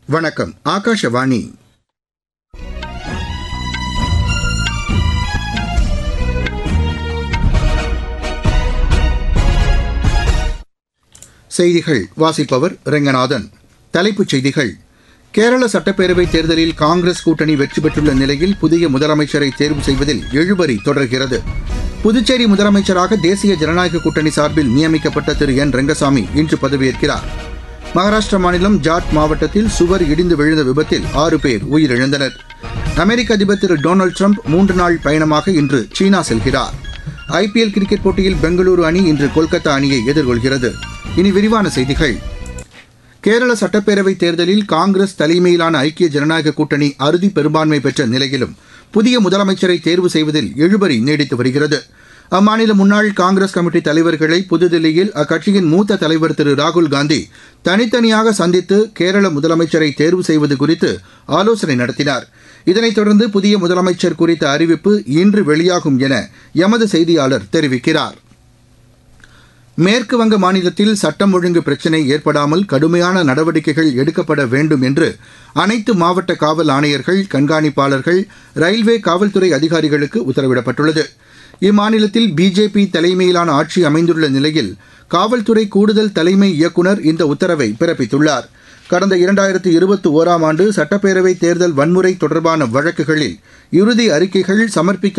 வணக்கம் ஆகாஷவாணி செய்திகள் வாசிப்பவர் ரெங்கநாதன் தலைப்புச் செய்திகள் கேரள சட்டப்பேரவைத் தேர்தலில் காங்கிரஸ் கூட்டணி வெற்றி பெற்றுள்ள நிலையில் புதிய முதலமைச்சரை தேர்வு செய்வதில் இழுபறி தொடர்கிறது புதுச்சேரி முதலமைச்சராக தேசிய ஜனநாயக கூட்டணி சார்பில் நியமிக்கப்பட்ட திரு என் ரெங்கசாமி இன்று பதவியேற்கிறார் மகாராஷ்டிர மாநிலம் ஜாட் மாவட்டத்தில் சுவர் இடிந்து விழுந்த விபத்தில் ஆறு பேர் உயிரிழந்தனர் அமெரிக்க அதிபர் திரு டொனால்டு ட்ரம்ப் மூன்று நாள் பயணமாக இன்று சீனா செல்கிறார் ஐபிஎல் கிரிக்கெட் போட்டியில் பெங்களூரு அணி இன்று கொல்கத்தா அணியை எதிர்கொள்கிறது இனி விரிவான செய்திகள் கேரள சட்டப்பேரவைத் தேர்தலில் காங்கிரஸ் தலைமையிலான ஐக்கிய ஜனநாயக கூட்டணி அறுதி பெரும்பான்மை பெற்ற நிலையிலும் புதிய முதலமைச்சரை தேர்வு செய்வதில் இழுபறி நீடித்து வருகிறது அம்மாநில முன்னாள் காங்கிரஸ் கமிட்டி தலைவர்களை புதுதில்லியில் அக்கட்சியின் மூத்த தலைவர் திரு ராகுல் காந்தி தனித்தனியாக சந்தித்து கேரள முதலமைச்சரை தேர்வு செய்வது குறித்து ஆலோசனை நடத்தினார் இதனைத் தொடர்ந்து புதிய முதலமைச்சர் குறித்த அறிவிப்பு இன்று வெளியாகும் என எமது செய்தியாளர் தெரிவிக்கிறார் மேற்கு வங்க மாநிலத்தில் சட்டம் ஒழுங்கு பிரச்சினை ஏற்படாமல் கடுமையான நடவடிக்கைகள் எடுக்கப்பட வேண்டும் என்று அனைத்து மாவட்ட காவல் ஆணையர்கள் கண்காணிப்பாளர்கள் ரயில்வே காவல்துறை அதிகாரிகளுக்கு உத்தரவிடப்பட்டுள்ளது இம்மாநிலத்தில் பிஜேபி தலைமையிலான ஆட்சி அமைந்துள்ள நிலையில் காவல்துறை கூடுதல் தலைமை இயக்குநர் இந்த உத்தரவை பிறப்பித்துள்ளார் கடந்த இரண்டாயிரத்து இருபத்தி ஓராம் ஆண்டு சட்டப்பேரவை தேர்தல் வன்முறை தொடர்பான வழக்குகளில் இறுதி அறிக்கைகள் சமர்ப்பிக்க